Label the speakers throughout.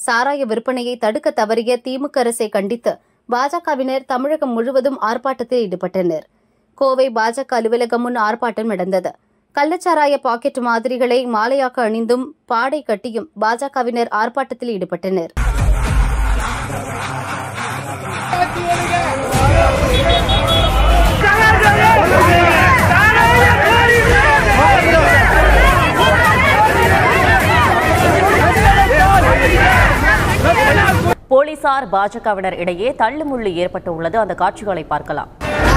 Speaker 1: சாராய விற்பனையை தடுக்க தவறிய திமுக அரசை கண்டித்து பாஜகவினர் தமிழகம் முழுவதும் ஆர்ப்பாட்டத்தில் ஈடுபட்டனர் கோவை பாஜக அலுவலகம் முன் ஆர்ப்பாட்டம் நடந்தது கள்ளச்சாராய பாக்கெட் மாதிரிகளை மாலையாக்க அணிந்தும் பாடை கட்டியும் பாஜகவினர் ஆர்ப்பாட்டத்தில் ஈடுபட்டனர்
Speaker 2: போலீசார் பாஜகவினர் இடையே தள்ளுமுள்ளு ஏற்பட்டு உள்ளது அந்த காட்சிகளை பார்க்கலாம்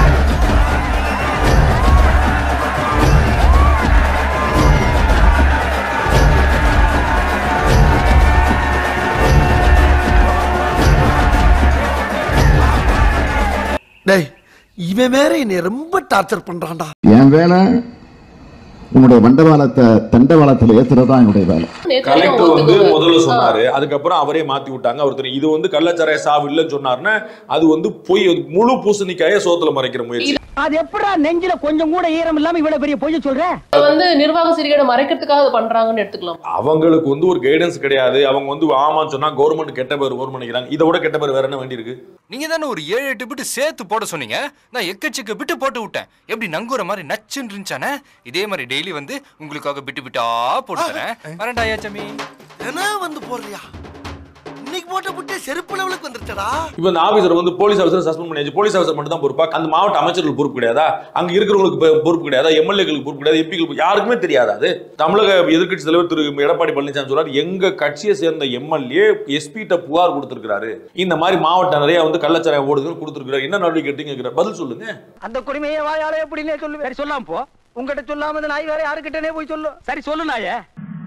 Speaker 3: டேய் இவன் வேற என்னை ரொம்ப டார்ச்சர் பண்றான்டா
Speaker 4: என் வேலை உங்களுடைய மண்டபாலத்தை தண்டவாளத்தில் ஏத்துறதுதான் என்னுடைய வேலை
Speaker 5: கலெக்டர் வந்து முதல்ல சொன்னாரு அதுக்கப்புறம் அவரே மாத்தி விட்டாங்க அவர் தெரியும் இது வந்து கள்ளச்சாராய சாவு இல்லைன்னு சொன்னாருன்னா அது வந்து பொய் முழு பூசணிக்காய சோத்துல மறைக்கிற முயற்சி
Speaker 6: அது எப்படா நெஞ்சில கொஞ்சம் கூட ஈரம் இல்லாம இவ்வளவு பெரிய பொய்ய சொல்ற
Speaker 7: அது வந்து நிர்வாக சீர்கேடை மறைக்கிறதுக்காக அது பண்றாங்கன்னு எடுத்துக்கலாம்
Speaker 5: அவங்களுக்கு வந்து ஒரு கைடன்ஸ் கிடையாது அவங்க வந்து ஆமான்னு சொன்னா கவர்மெண்ட் கெட்ட பேர் ஓர் பண்ணிக்கிறாங்க இதை விட கெட்ட பேர் வேற என்ன வேண்டியிருக்கு
Speaker 8: நீங்க தானே ஒரு ஏழு எட்டு பிட்டு சேர்த்து போட சொன்னீங்க நான் எக்கச்சக்க பிட்டு போட்டு விட்டேன் எப்படி நங்குற மாதிரி நச்சுன்னு இருந்துச்சானே இதே மாதிரி டெய்லி வந்து உங்களுக்காக பிட்டு பிட்டா போட்டு தரேன் வரேன்டா ஐயாச்சமி
Speaker 3: என்ன வந்து போடுறியா இன்னைக்கு போட்ட புட்டே செருப்பு லெவலுக்கு வந்துருச்சடா
Speaker 5: இப்போ இந்த ஆபீசர் வந்து போலீஸ் ஆஃபீஸர் சஸ்பெண்ட் பண்ணியாச்சு போலீஸ் ஆஃபீஸர் மட்டும் தான் பொறுப்பா அந்த மாவட்ட அமைச்சர்கள் பொறுப்பு கிடையாதா அங்க இருக்கிறவங்களுக்கு பொ- பொறுப்பு கிடையாதா எம்எல்ஏக்களுக்கு பொறுப்பு கிடையாது எம்பிகளுக்கு யாருக்குமே தெரியாது அது தமிழக எதிர்க்கட்சி தலைவர் திரு எடப்பாடி பழனிசாமி சொல்றாரு எங்க கட்சியை சேர்ந்த எம்எல்ஏ எஸ்பிட்ட புகார் கொடுத்திருக்காரு இந்த மாதிரி மாவட்டம் நிறைய வந்து கள்ளச்சாராயம் ஓடுதுன்னு கொடுத்திருக்காரு என்ன நடவடிக்கை எடுத்தீங்க பதில் சொல்லுங்க
Speaker 6: அந்த கொடுமையை வாயால எப்படின்னே சொல்லு சரி சொல்லாம போ உங்ககிட்ட சொல்லாம இந்த நாய் வேற யாருக்கிட்டனே போய் சொல்லு சரி சொல்லு நாயே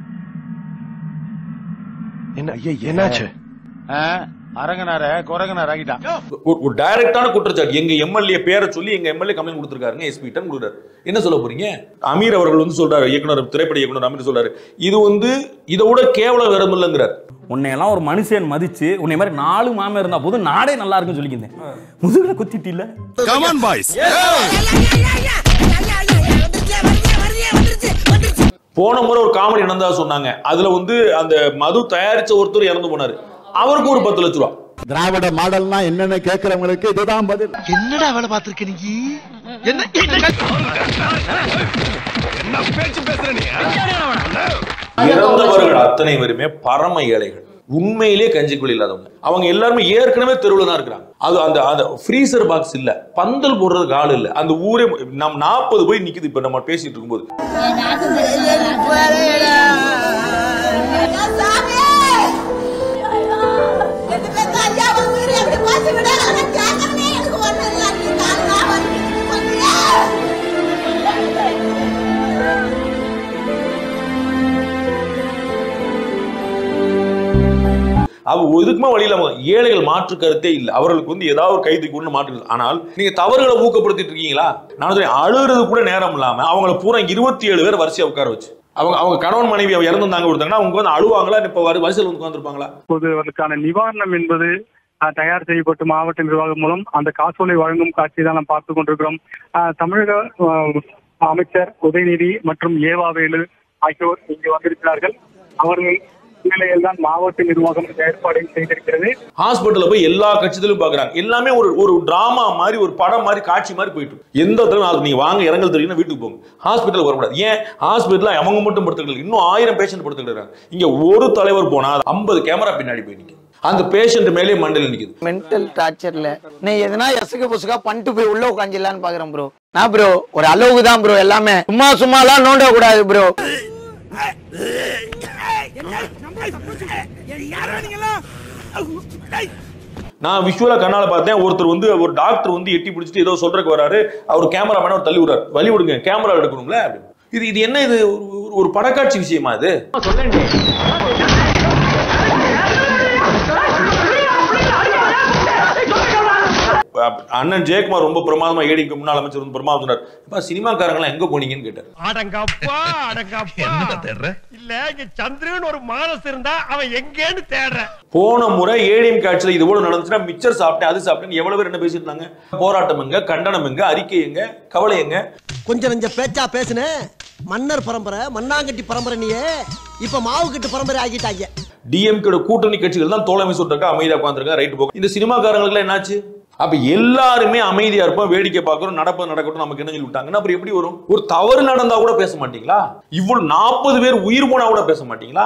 Speaker 3: என்ன ஐயா என்னாச்சு
Speaker 9: அரங்கனார குரங்கனார் ஆகிட்டான்
Speaker 5: ஒரு- ஒரு டைரக்டான குற்றச்சாட்டு எங்க எம்எல்ஏ பேரை சொல்லி எங்க எம்எல்ஏ கம்ப்ளைண்ட் கொடுத்திருக்காருங்க எஸ்பி டன் கொடுக்குறாரு என்ன சொல்ல போறீங்க அமீர் அவர்கள் வந்து சொல்றாரு இயக்குனர் திரைப்பட இயக்குனர் அமீர் சொல்றாரு இது வந்து இதை விட கேவலம் வேற இல்லைங்கிறார்
Speaker 9: உன்னையெல்லாம் ஒரு மனுஷன் மதிச்சு உன்னை மாதிரி நாலு மாமன் இருந்தா போதும் நாடே நல்லா இருக்குன்னு சொல்லிக்கிந்தேன் முதுகுல குத்திட்டு இல்ல
Speaker 8: கமான் பாய்ஸ்
Speaker 5: போன முறை ஒரு காமெடி நடந்ததா சொன்னாங்க அதுல வந்து அந்த மது தயாரிச்ச ஒருத்தர் இறந்து போனாரு அவருக்கு ஒரு பத்து லட்ச ரூபா
Speaker 4: திராவிட மாடல்னா என்னன்னு கேட்கறவங்களுக்கு இதுதான் பதில்
Speaker 3: என்னடா வேலை பார்த்திருக்க நீ என்ன
Speaker 5: இறந்தவர்கள் அத்தனை பேருமே பரம ஏழைகள் உண்மையிலேயே கஞ்சிக்குள் இல்லாதவங்க அவங்க எல்லாருமே ஏற்கனவே தெருவில் தான் இருக்கிறாங்க அது அந்த அந்த ஃப்ரீசர் பாக்ஸ் இல்ல பந்தல் போடுறதுக்கு ஆள் இல்ல அந்த ஊரே நம்ம நாற்பது போய் நிக்குது இப்ப நம்ம பேசிட்டு இருக்கும்போது அவ எதுக்குமே வழியில அவங்க ஏழைகள் மாற்று கருத்தே இல்லை அவர்களுக்கு வந்து ஏதாவது ஒரு கைது கொண்டு மாற்று ஆனால் நீங்க தவறுகளை ஊக்கப்படுத்திட்டு இருக்கீங்களா நான் சொல்றேன் அழுகிறது கூட நேரம் இல்லாம அவங்கள பூரா இருபத்தி ஏழு பேர் வரிசையா உட்கார வச்சு அவங்க அவங்க கணவன் மனைவி அவ இறந்துருந்தாங்க கொடுத்தாங்கன்னா அவங்க வந்து அழுவாங்களா இப்ப வரி- வரிசையில் வந்து உட்காந்துருப்பாங்களா
Speaker 10: இப்போது அவர்களுக்கான நிவாரணம் என்பது அஹ், தயார் செய்யப்பட்டு மாவட்ட நிர்வாகம் மூலம் அந்த காசோலை வழங்கும் காட்சியை தான் நாம் பார்த்துக் கொண்டிருக்கிறோம் அஹ், தமிழக அஹ், அமைச்சர் உதயநிதி மற்றும் ஏவாவேலு ஆகியோர் இங்கு வந்திருக்கிறார்கள் அவர்கள் நிலையில் தான் மாவட்ட நிர்வாகம் இந்த ஏற்பாடை செய்திருக்கிறது
Speaker 5: ஹாஸ்பிட்டல்ல போய் எல்லா கட்சியிலும் பாக்குறாங்க எல்லாமே ஒரு ஒரு டிராமா மாதிரி ஒரு படம் மாதிரி காட்சி மாதிரி போயிட்டு இருக்கு. எந்த இடத்துல நீங்க வாங்க இரங்கல் தெரியும் வீட்டுக்கு போங்க ஹாஸ்பிட்டல் வரக்கூடாது ஏன் ஹாஸ்பிட்டல் அவங்க மட்டும் படுத்துக்கள் இன்னும் ஆயிரம் பேஷண்ட் படுத்துக்கிறாங்க இங்க ஒரு தலைவர் போனா ஐம்பது கேமரா பின்னாடி போய் நிக்குது அந்த பேஷண்ட் மேலே மண்டல நிக்குது
Speaker 6: மென்டல் டார்ச்சர்ல நீ எதனா எசுக்கு புசுக்கா பண்ணிட்டு போய் உள்ள உட்காந்துலான்னு பாக்குறேன் ப்ரோ நான் ப்ரோ ஒரு அளவுக்கு தான் ப்ரோ எல்லாமே சும்மா சும்மாலாம் நோண்ட கூடாது ப்ரோ
Speaker 5: நான் விஷுவலா கண்ணால பார்த்தேன் ஒருத்தர் வந்து ஒரு டாக்டர் வந்து எட்டி பிடிச்சிட்டு ஏதோ சொல்றதுக்கு வராரு அவர் கேமரா மேன தள்ளி விடுறாரு வழி விடுங்க கேமரா எடுக்கணும்ல அப்படின்னு. இது இது என்ன இது ஒரு- ஒரு- ஒரு படக்காட்சி விஷயமா இது அப்- அண்ணன் ஜெயக்குமார் ரொம்ப பிரமாதமா ஏடிக்கு முன்னாள் அமைச்சர் வந்து பிரமாதம் சொன்னார் "அப்பா, சினிமாக்காரங்களாம் எங்க போனீங்கன்னு கேட்டார்
Speaker 6: அடங்கப்பா அடங்கப்பா இல்ல இங்க சந்திரன் ஒரு மானஸ் இருந்தா அவன் எங்கேன்னு தேடுறேன்
Speaker 5: போன முறை ஏடிஎம் காட்சியில் இது போல நடந்துச்சுன்னா மிச்சர் சாப்பிட்டேன் அது சாப்பிட்டேன் எவ்வளவு பேர் என்ன பேசிட்டு இருந்தாங்க போராட்டம் எங்க கண்டனம் எங்க அறிக்கை எங்க கவலை எங்க
Speaker 3: கொஞ்சம் நெஞ்ச பேச்சா பேசுன மன்னர் பரம்பரை மண்ணாங்கட்டி பரம்பரை நீயே இப்ப மாவு கட்டு பரம்பரை ஆகிட்டாங்க
Speaker 5: டிஎம்கேட கூட்டணி கட்சிகள் தான் தோழமை சொல்றக்கா அமைதியா உட்காந்துருக்கா ரைட் போகும் இந்த சினிமாக்காரங்களுக்கு என்னாச்சு அப்ப எல்லாருமே அமைதியா இருப்போம் வேடிக்கை பார்க்கறோம் நடப்பது நடக்கட்டும் நமக்கு என்ன சொல்லி விட்டாங்கன்னா அப்புறம் எப்படி வரும் ஒரு தவறு நடந்தா கூட பேச மாட்டீங்களா இவ்வளவு நாற்பது பேர் உயிர் போனா கூட பேச மாட்டீங்களா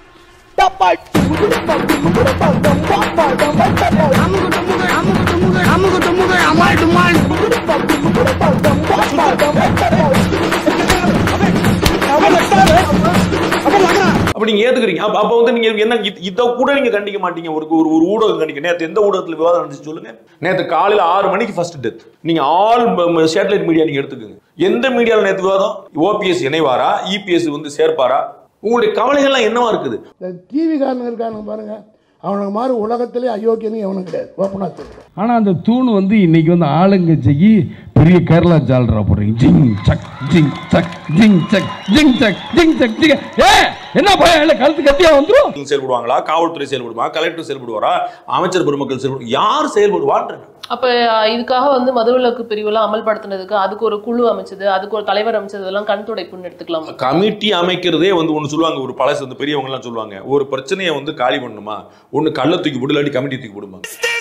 Speaker 5: அப்ப நீங்க ஏத்துக்கிறீங்க அப்ப அப்ப வந்து நீங்க என்ன இத- இத கூட நீங்க கண்டிக்க மாட்டீங்க ஒரு ஒரு ஒரு ஊடகம் கண்டிக்க நேத்து எந்த ஊடகத்துல விவாதம் நடந்துச்சு சொல்லுங்க நேத்து காலையில ஆறு மணிக்கு ஃபர்ஸ்ட் டெத் நீங்க ஆல் சேட்டலைட் மீடியா நீங்க எடுத்துக்கோங்க எந்த மீடியால நேத்து விவாதம் ஓபிஎஸ் இணைவாரா இபிஎஸ் வந்து சேர்ப்பாரா உங்களுடைய கவலைகள்லாம் என்னவா இருக்குது
Speaker 11: இந்த டிவி காரங்க இருக்கானுங்க பாருங்க அவனுக்கு மாதிரி உலகத்திலே அயோக்கியன்னு எவனும் கிடையாது ஓப்பனாக சொல்றேன்
Speaker 12: ஆனா அந்த தூண் வந்து இன்னைக்கு வந்து ஆளுங்கட்சிக்கு பெரிய கேரளா ஜால்ரா போடுறீங்க ஜிங் சக் ஜிங் சக் ஜிங் சக் ஜிங் சக் ஜிங் சக் ஜிங் ஏ என்ன பயம் இல்லை கழுத்து கத்தியா வந்துரும்
Speaker 5: நீங்க செயல்படுவாங்களா காவல்துறை செயல்படுமா கலெக்டர் செயல்படுவாரா அமைச்சர் பெருமக்கள் செயல்படு யார் செயல்படுவான்ற
Speaker 7: அப்ப அஹ், இதுக்காக வந்து மதுவிலக்கு பிரிவுலாம் அமல்படுத்தினதுக்கு அதுக்கு ஒரு குழு அமைச்சது அதுக்கு ஒரு தலைவர் அமைச்சது இதெல்லாம் கண் துடைப்புன்னு எடுத்துக்கலாம்
Speaker 5: கமிட்டி அமைக்கிறதே வந்து ஒன்று சொல்லுவாங்க ஒரு பழசு வந்து பெரியவங்க எல்லாம் சொல்லுவாங்க ஒரு பிரச்சனையை வந்து காலி பண்ணணுமா ஒன்று கள்ள தூக்கி போடு இல்லாட்டி கமிட்டி தூக்கி போடுமா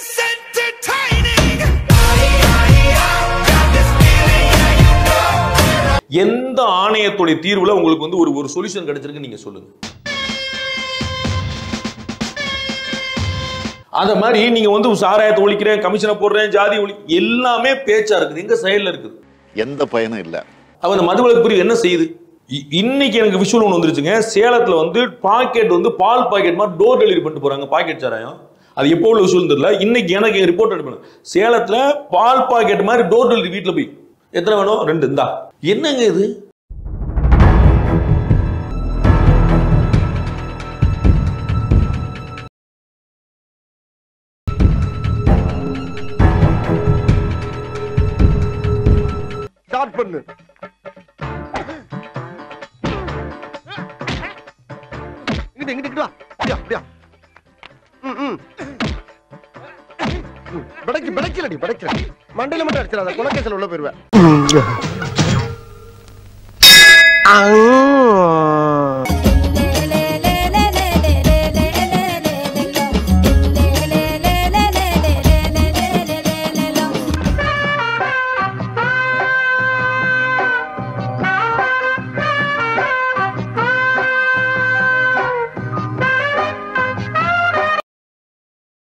Speaker 5: எந்த ஆணையத்துடைய தீர்வுல உங்களுக்கு வந்து ஒரு ஒரு சொல்யூஷன் கிடைச்சிருக்கு நீங்க சொல்லுங்க அந்த மாதிரி நீங்க வந்து சாராயத்தை ஒழிக்கிறேன் கமிஷனை போடுறேன் ஜாதி ஒழி எல்லாமே பேச்சா இருக்குது எங்க செயல்ல இருக்குது
Speaker 13: எந்த பயனும் இல்ல
Speaker 5: அப்ப இந்த மதுவிலக்கு பிரிவு என்ன செய்யுது இ- இன்னைக்கு எனக்கு விஷுவல் ஒன்று வந்துருச்சுங்க சேலத்துல வந்து பாக்கெட் வந்து பால் பாக்கெட் மாதிரி டோர் டெலிவரி பண்ணிட்டு போறாங்க பாக்கெட் சாராயம் அது எப்போ உள்ள விஷுவல் தெரியல இன்னைக்கு எனக்கு ரிப்போர்ட் எடுக்கணும் சேலத்துல பால் பாக்கெட் மாதிரி டோர் டெலிவரி வீட்டுல போய் எத்தனை வேணும் ரெண்டு இந்தா என்னங்க இது
Speaker 3: ஸ்டார்ட் பண்ணு இங்கிட்டு இங்கிட்டு இங்கிட்டு வா அப்படியா அப்படியா ம் ம் படைக்கு படைக்கலடி படைக்கல மண்டையில மட்டும் அடிச்சிடாத குலக்கேசல் உள்ள போயிருவேன்